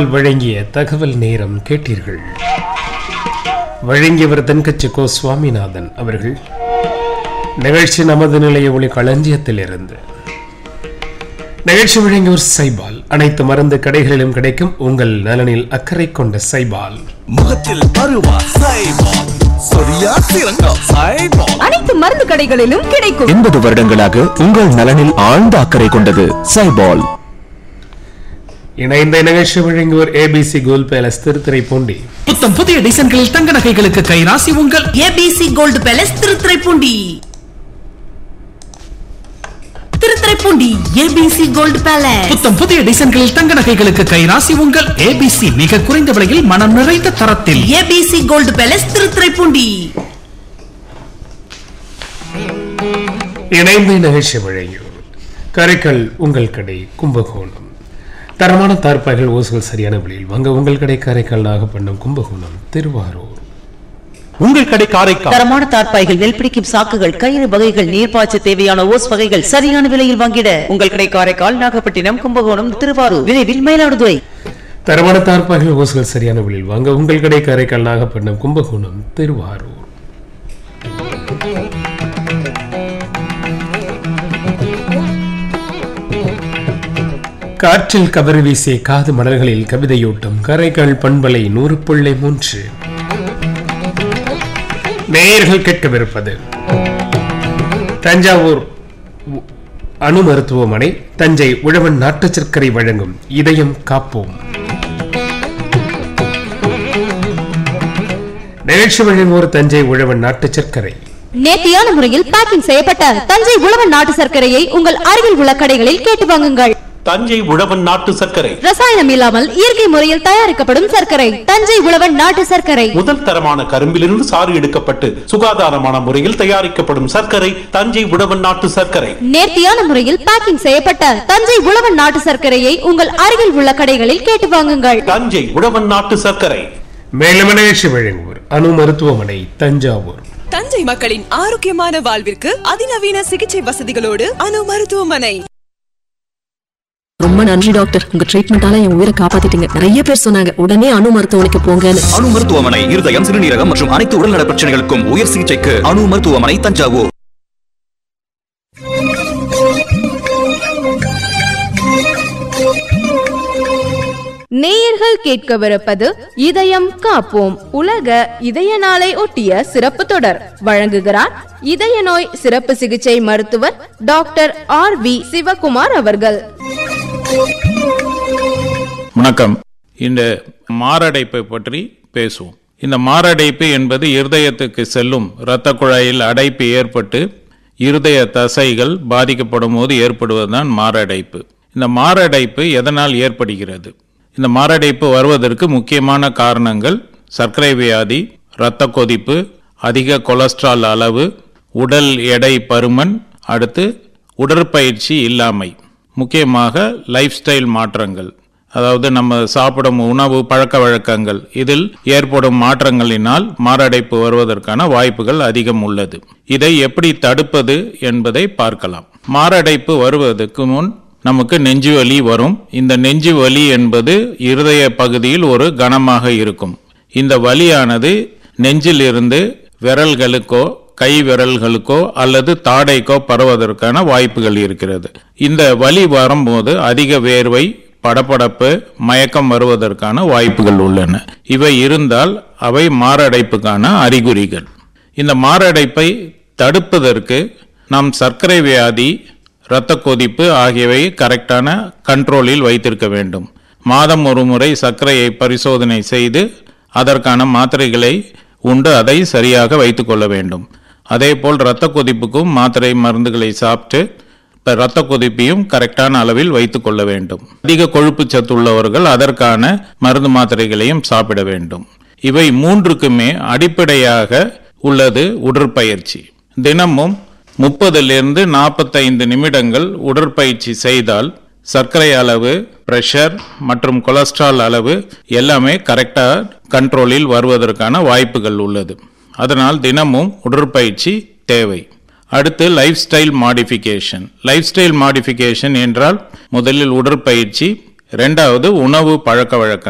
சைபால் வழங்கிய தகவல் நேரம் கேட்டீர்கள் வழங்கியவர் தென்கட்சி கோ சுவாமிநாதன் அவர்கள் நிகழ்ச்சி நமது நிலைய ஒளி களஞ்சியத்திலிருந்து நிகழ்ச்சி வழங்கியோர் சைபால் அனைத்து மருந்து கடைகளிலும் கிடைக்கும் உங்கள் நலனில் அக்கறை கொண்ட சைபால் முகத்தில் பருவா சைபால் சொரியா சிறங்கா சைபால் அனைத்து மருந்து கடைகளிலும் கிடைக்கும் எண்பது வருடங்களாக உங்கள் நலனில் ஆழ்ந்த அக்கறை கொண்டது சைபால் இணைந்த நிகழ்ச்சி வழங்கியோர் ஏபிசி கோல் பேலஸ் திருத்துறைப்பூண்டி புத்தம் புதிய டிசைன்களில் தங்க நகைகளுக்கு கைராசி உங்கள் ABC gold palace Thiruthuraipoondi Thiruthuraipoondi ABC gold palace புத்தம் புதிய டிசைன்களில் தங்க நகைகளுக்கு கைராசி உங்கள் ஏபிசி மிக குறைந்த விலையில் மனம் நிறைந்த தரத்தில் ஏபிசி கோல்டு பேலஸ் திருத்துறைப்பூண்டி இணைந்த நிகழ்ச்சி வழங்கியோர் கரைக்கல் உங்கள் கடை கும்பகோணம் தரமான தார்ப்பாய்கள் ஓசுகள் சரியான விலையில் வாங்க உங்கள் கடை காரைக்கால் நாகப்பட்டினம் கும்பகோணம் திருவாரூர் உங்கள் கடை காரைக்கால் தரமான தார்ப்பாய்கள் நெல்பிடிக்கும் சாக்குகள் கயிறு வகைகள் நீர்ப்பாய்ச்ச தேவையான ஓஸ் வகைகள் சரியான விலையில் வாங்கிட உங்கள் கடை காரைக்கால் நாகப்பட்டினம் கும்பகோணம் திருவாரூர் விரைவில் மயிலாடுதுறை தரமான தார்ப்பாய்கள் ஓசுகள் சரியான விலையில் வாங்க உங்கள் கடை காரைக்கால் நாகப்பட்டினம் கும்பகோணம் திருவாரூர் காற்றில் கவறு வீசிய காது மலர்களில் கவிதையூட்டும் கரைகள் பண்பலை நூறு புள்ளை மூன்று நேயர்கள் கேட்கவிருப்பது தஞ்சாவூர் உ- அணு மருத்துவமனை தஞ்சை உழவன் நாட்டு சர்க்கரை வழங்கும் இதயம் காப்போம் நிகழ்ச்சி வழங்குவோர் தஞ்சை உழவன் நாட்டு சர்க்கரை நேர்த்தியான முறையில் பேக்கிங் செய்யப்பட்ட தஞ்சை உழவன் நாட்டு சர்க்கரையை உங்கள் அருகில் உள்ள கடைகளில் கேட்டு வாங்குங்கள் தஞ்சை உழவன் நாட்டு சர்க்கரை ரசாயனம் இல்லாமல் இயற்கை முறையில் தயாரிக்கப்படும் சர்க்கரை தஞ்சை உழவன் நாட்டு சர்க்கரை முதல் தரமான கரும்பிலிருந்து சாறு எடுக்கப்பட்டு சுகாதாரமான முறையில் தயாரிக்கப்படும் சர்க்கரை தஞ்சை உழவன் நாட்டு சர்க்கரை நேர்த்தியான முறையில் பேக்கிங் செய்யப்பட்ட தஞ்சை உழவன் நாட்டு சர்க்கரையை உங்கள் அருகில் உள்ள கடைகளில் கேட்டு வாங்குங்கள் தஞ்சை உழவன் நாட்டு சர்க்கரை மேலும் நிகழ்ச்சி வழங்குவோர் அணு மருத்துவமனை தஞ்சாவூர் தஞ்சை மக்களின் ஆரோக்கியமான வாழ்விற்கு அதிநவீன சிகிச்சை வசதிகளோடு அணு மருத்துவமனை ரொம்ப நன்றி டாக்டர் உங்க ட்ரீட்மெண்டால என் உயிரை காப்பாத்திட்டீங்க நிறைய பேர் சொன்னாங்க உடனே அணு மருத்துவமனைக்கு போங்கன்னு அணு மருத்துவமனை இருதயம் சிறுநீரகம் மற்றும் அனைத்து உடல்நல பிரச்சனைகளுக்கும் உயர் சிகிச்சைக்கு அணு மருத்துவமனை தஞ்சாவூர் நேயர்கள் கேட்கவிருப்பது இதயம் காப்போம் உலக இதய நாளை ஒட்டிய சிறப்பு தொடர் வழங்குகிறார் இதய நோய் சிறப்பு சிகிச்சை மருத்துவர் டாக்டர் ஆர் வி சிவகுமார் அவர்கள் வணக்கம் இந்த மாரடைப்பை பற்றி பேசுவோம் இந்த மாரடைப்பு என்பது இருதயத்துக்கு செல்லும் இரத்த குழாயில் அடைப்பு ஏற்பட்டு இருதய தசைகள் பாதிக்கப்படும் போது ஏற்படுவதுதான் மாரடைப்பு இந்த மாரடைப்பு எதனால் ஏற்படுகிறது இந்த மாரடைப்பு வருவதற்கு முக்கியமான காரணங்கள் சர்க்கரை வியாதி இரத்த கொதிப்பு அதிக கொலஸ்ட்ரால் அளவு உடல் எடை பருமன் அடுத்து உடற்பயிற்சி இல்லாமை முக்கியமாக லைஃப் ஸ்டைல் மாற்றங்கள் அதாவது நம்ம சாப்பிடும் உணவு பழக்க வழக்கங்கள் இதில் ஏற்படும் மாற்றங்களினால் மாரடைப்பு வருவதற்கான வாய்ப்புகள் அதிகம் உள்ளது இதை எப்படி தடுப்பது என்பதை பார்க்கலாம் மாரடைப்பு வருவதற்கு முன் நமக்கு நெஞ்சு வலி வரும் இந்த நெஞ்சு வலி என்பது இருதய பகுதியில் ஒரு கனமாக இருக்கும் இந்த வலியானது நெஞ்சிலிருந்து விரல்களுக்கோ கை விரல்களுக்கோ அல்லது தாடைக்கோ பரவதற்கான வாய்ப்புகள் இருக்கிறது இந்த வலி வரும்போது அதிக வேர்வை படபடப்பு மயக்கம் வருவதற்கான வாய்ப்புகள் உள்ளன இவை இருந்தால் அவை மாரடைப்புக்கான அறிகுறிகள் இந்த மாரடைப்பை தடுப்பதற்கு நாம் சர்க்கரை வியாதி இரத்த கொதிப்பு ஆகியவை கரெக்டான கண்ட்ரோலில் வைத்திருக்க வேண்டும் மாதம் ஒரு முறை சர்க்கரையை பரிசோதனை செய்து அதற்கான மாத்திரைகளை உண்டு அதை சரியாக வைத்துக்கொள்ள வேண்டும் அதேபோல் இரத்த கொதிப்புக்கும் மாத்திரை மருந்துகளை சாப்பிட்டு இப்ப இரத்த கொதிப்பையும் கரெக்டான அளவில் வைத்துக் கொள்ள வேண்டும் அதிக கொழுப்பு சத்து உள்ளவர்கள் அதற்கான மருந்து மாத்திரைகளையும் சாப்பிட வேண்டும் இவை மூன்றுக்குமே அடிப்படையாக உள்ளது உடற்பயிற்சி தினமும் முப்பதிலிருந்து நாற்பத்தைந்து நிமிடங்கள் உடற்பயிற்சி செய்தால் சர்க்கரை அளவு பிரஷர் மற்றும் கொலஸ்ட்ரால் அளவு எல்லாமே கரெக்டாக கண்ட்ரோலில் வருவதற்கான வாய்ப்புகள் உள்ளது அதனால் தினமும் உடற்பயிற்சி தேவை அடுத்து lifestyle modification lifestyle modification என்றால் முதலில் உடற்பயிற்சி ரெண்டாவது உணவு பழக்க வழக்கங்கள்